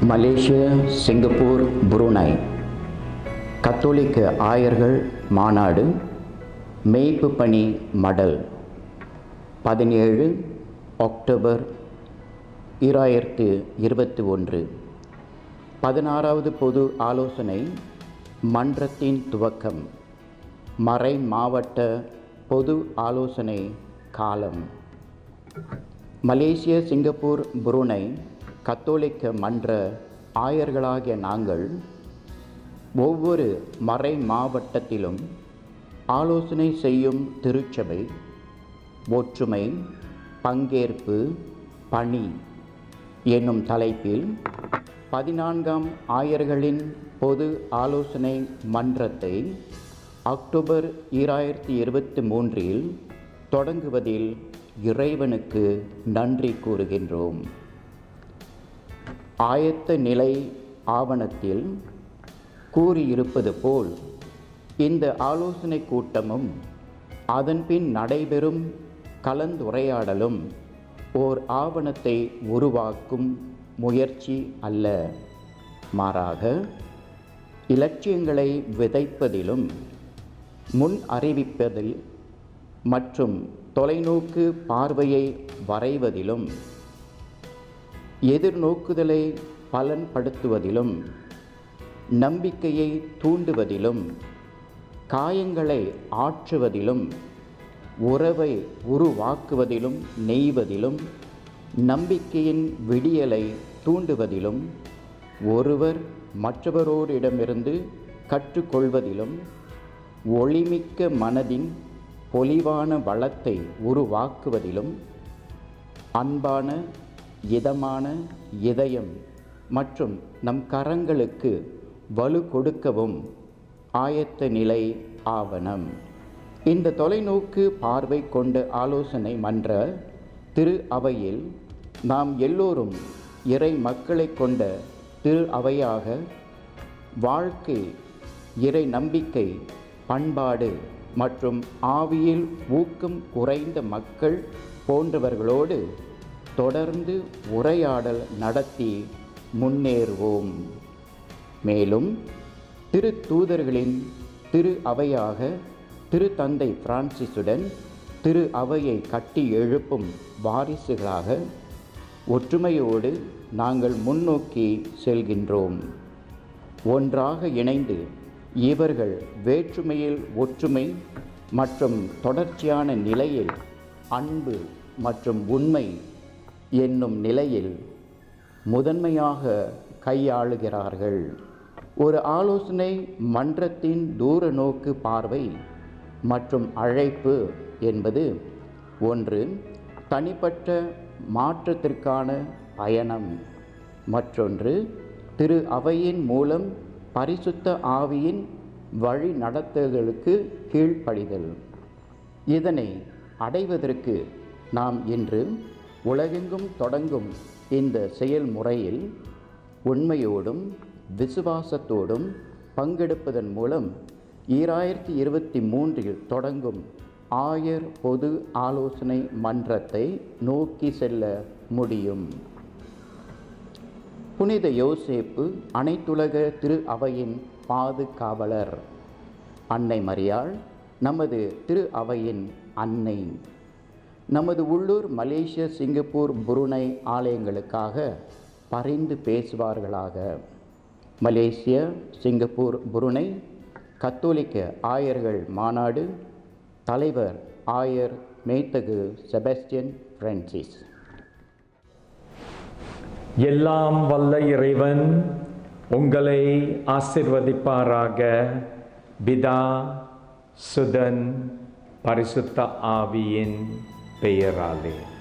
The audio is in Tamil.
மலேசியா சிங்கப்பூர் புருனை கத்தோலிக்க ஆயர்கள் மாநாடு மேய்ப்பு பணி மடல் பதினேழு அக்டோபர் இராயிரத்து இருபத்தி ஒன்று பதினாறாவது பொது ஆலோசனை மன்றத்தின் துவக்கம் மறை மாவட்ட பொது ஆலோசனை காலம் மலேசிய சிங்கப்பூர் புருனை கத்தோலிக்க மன்ற ஆயர்களாகிய நாங்கள் ஒவ்வொரு மறை மாவட்டத்திலும் ஆலோசனை செய்யும் திருச்சபை ஒற்றுமை பங்கேற்பு பணி என்னும் தலைப்பில் பதினான்காம் ஆயர்களின் பொது ஆலோசனை மன்றத்தை அக்டோபர் ஈராயிரத்தி இருபத்தி மூன்றில் தொடங்குவதில் இறைவனுக்கு நன்றி கூறுகின்றோம் ஆயத்த நிலை ஆவணத்தில் கூறியிருப்பது போல் இந்த ஆலோசனை கூட்டமும் அதன்பின் நடைபெறும் கலந்துரையாடலும் ஓர் ஆவணத்தை உருவாக்கும் முயற்சி அல்ல மாறாக இலட்சியங்களை விதைப்பதிலும் முன் அறிவிப்பதில் மற்றும் தொலைநோக்கு பார்வையை வரைவதிலும் எதிர்நோக்குதலை பலன்படுத்துவதிலும் நம்பிக்கையை தூண்டுவதிலும் காயங்களை ஆற்றுவதிலும் உறவை உருவாக்குவதிலும் நெய்வதிலும் நம்பிக்கையின் விடியலை தூண்டுவதிலும் ஒருவர் மற்றவரோரிடமிருந்து கற்றுக்கொள்வதிலும் ஒளிமிக்க மனதின் பொலிவான வளத்தை உருவாக்குவதிலும் அன்பான இதமான இதயம் மற்றும் நம் கரங்களுக்கு வலு கொடுக்கவும் ஆயத்த நிலை ஆவணம் இந்த தொலைநோக்கு பார்வை கொண்ட ஆலோசனை மன்ற திரு அவையில் நாம் எல்லோரும் இறை மக்களை கொண்ட திரு அவையாக வாழ்க்கை இறை நம்பிக்கை பண்பாடு மற்றும் ஆவியில் ஊக்கம் குறைந்த மக்கள் போன்றவர்களோடு தொடர்ந்து உரையாடல் நடத்தி முன்னேறுவோம் மேலும் திரு தூதர்களின் திரு அவையாக திரு தந்தை பிரான்சிஸுடன் திரு அவையை கட்டி எழுப்பும் வாரிசுகளாக ஒற்றுமையோடு நாங்கள் முன்னோக்கி செல்கின்றோம் ஒன்றாக இணைந்து இவர்கள் வேற்றுமையில் ஒற்றுமை மற்றும் தொடர்ச்சியான நிலையில் அன்பு மற்றும் உண்மை என்னும் நிலையில் முதன்மையாக கையாளுகிறார்கள் ஒரு ஆலோசனை மன்றத்தின் தூர நோக்கு பார்வை மற்றும் அழைப்பு என்பது ஒன்று தனிப்பட்ட மாற்றத்திற்கான பயணம் மற்றொன்று திரு அவையின் மூலம் பரிசுத்த ஆவியின் வழி நடத்துதலுக்கு கீழ்ப்படிதல் இதனை அடைவதற்கு நாம் இன்று உலகெங்கும் தொடங்கும் இந்த செயல்முறையில் உண்மையோடும் விசுவாசத்தோடும் பங்கெடுப்பதன் மூலம் ஈராயிரத்தி இருபத்தி மூன்றில் தொடங்கும் ஆயர் பொது ஆலோசனை மன்றத்தை நோக்கி செல்ல முடியும் புனித யோசேப்பு அனைத்துலக திரு அவையின் பாதுகாவலர் அன்னை மரியாள் நமது திரு அவையின் அன்னை நமது உள்ளூர் மலேசிய சிங்கப்பூர் புருனை ஆலயங்களுக்காக பரிந்து பேசுவார்களாக மலேசிய சிங்கப்பூர் புருனை கத்தோலிக்க ஆயர்கள் மாநாடு தலைவர் ஆயர் மேய்த்தகு செபஸ்டியன் பிரான்சிஸ் எல்லாம் வல்ல இறைவன் உங்களை ஆசிர்வதிப்பாராக பிதா சுதன் பரிசுத்த ஆவியின் பெயராலே